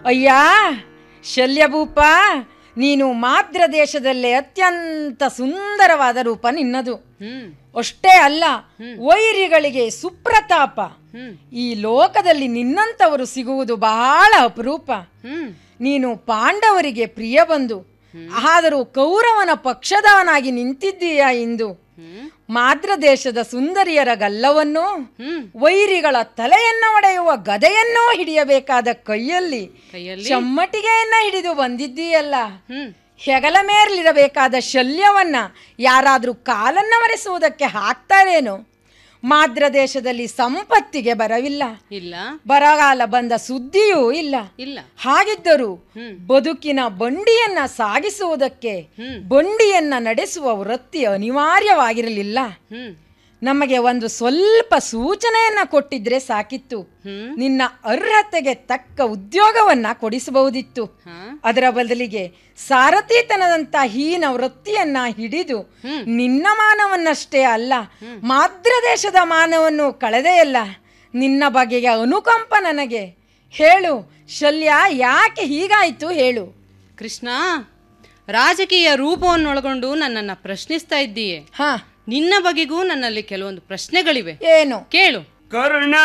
ಅಯ್ಯ ಶಲ್ಯಭೂಪ ನೀನು ಮಾದ್ರ ದೇಶದಲ್ಲೇ ಅತ್ಯಂತ ಸುಂದರವಾದ ರೂಪ ನಿನ್ನದು ಹ್ಮ್ ಅಷ್ಟೇ ಅಲ್ಲ ವೈರಿಗಳಿಗೆ ಸುಪ್ರತಾಪ ಹ್ಮ್ ಈ ಲೋಕದಲ್ಲಿ ನಿನ್ನಂಥವರು ಸಿಗುವುದು ಬಹಳ ಅಪರೂಪ ಹ್ಮ್ ನೀನು ಪಾಂಡವರಿಗೆ ಪ್ರಿಯ ಬಂದು ಆದರೂ ಕೌರವನ ಪಕ್ಷದವನಾಗಿ ನಿಂತಿದ್ದೀಯ ಇಂದು ಹ್ಮ್ ಮಾದ್ರ ದೇಶದ ಸುಂದರಿಯರ ಗಲ್ಲವನ್ನು ಹ್ಮ್ ವೈರಿಗಳ ತಲೆಯನ್ನ ಒಡೆಯುವ ಗದೆಯನ್ನೂ ಹಿಡಿಯಬೇಕಾದ ಕೈಯಲ್ಲಿ ಕೈಯಲ್ಲಿ ಚಮ್ಮಟಿಗೆಯನ್ನ ಹಿಡಿದು ಬಂದಿದ್ದೀಯಲ್ಲ ಹ್ಮ್ ಹೆಗಲ ಮೇಲಿರಬೇಕಾದ ಶಲ್ಯವನ್ನ ಯಾರಾದರೂ ಕಾಲನ್ನ ಒರೆಸುವುದಕ್ಕೆ ಹಾಕ್ತಾರೇನು ಮಾದ್ರ ದೇಶದಲ್ಲಿ ಸಂಪತ್ತಿಗೆ ಬರವಿಲ್ಲ ಇಲ್ಲ ಬರಗಾಲ ಬಂದ ಸುದ್ದಿಯೂ ಇಲ್ಲ ಇಲ್ಲ ಹಾಗಿದ್ದರೂ ಹ್ಮ್ ಬದುಕಿನ ಬಂಡಿಯನ್ನ ಸಾಗಿಸುವುದಕ್ಕೆ ಹ್ಮ್ ಬಂಡಿಯನ್ನ ನಡೆಸುವ ವೃತ್ತಿ ಅನಿವಾರ್ಯವಾಗಿರಲಿಲ್ಲ ಹ್ಮ್ ನಮಗೆ ಒಂದು ಸ್ವಲ್ಪ ಸೂಚನೆಯನ್ನ ಕೊಟ್ಟಿದ್ರೆ ಸಾಕಿತ್ತು ಹ್ಮ್ ನಿನ್ನ ಅರ್ಹತೆಗೆ ತಕ್ಕ ಉದ್ಯೋಗವನ್ನ ಕೊಡಿಸಬಹುದಿತ್ತು ಹಾ ಅದರ ಬದಲಿಗೆ ಸಾರಥಿತನದಂತ ಹೀನ ವೃತ್ತಿಯನ್ನ ಹಿಡಿದು ಹ್ಮ್. ನಿನ್ನ ಮಾನವನ್ನಷ್ಟೇ ಅಲ್ಲ ಮಾದ್ರ ದೇಶದ ಮಾನವನ್ನು ಕಳೆದೆಯಲ್ಲ ನಿನ್ನ ಬಗೆಯ ಅನುಕಂಪ ನನಗೆ ಹೇಳು ಶಲ್ಯ ಯಾಕೆ ಹೀಗಾಯಿತು ಹೇಳು ಕೃಷ್ಣ ರಾಜಕೀಯ ರೂಪವನ್ನೊಳಗೊಂಡು ನನ್ನನ್ನು ಪ್ರಶ್ನಿಸ್ತಾ ಇದ್ದೀಯೆ ಹಾ ನಿನ್ನ ಬಗೆಗೂ ನನ್ನಲ್ಲಿ ಕೆಲವೊಂದು ಪ್ರಶ್ನೆಗಳಿವೆ ಏನು ಕೇಳು ಕರುಣ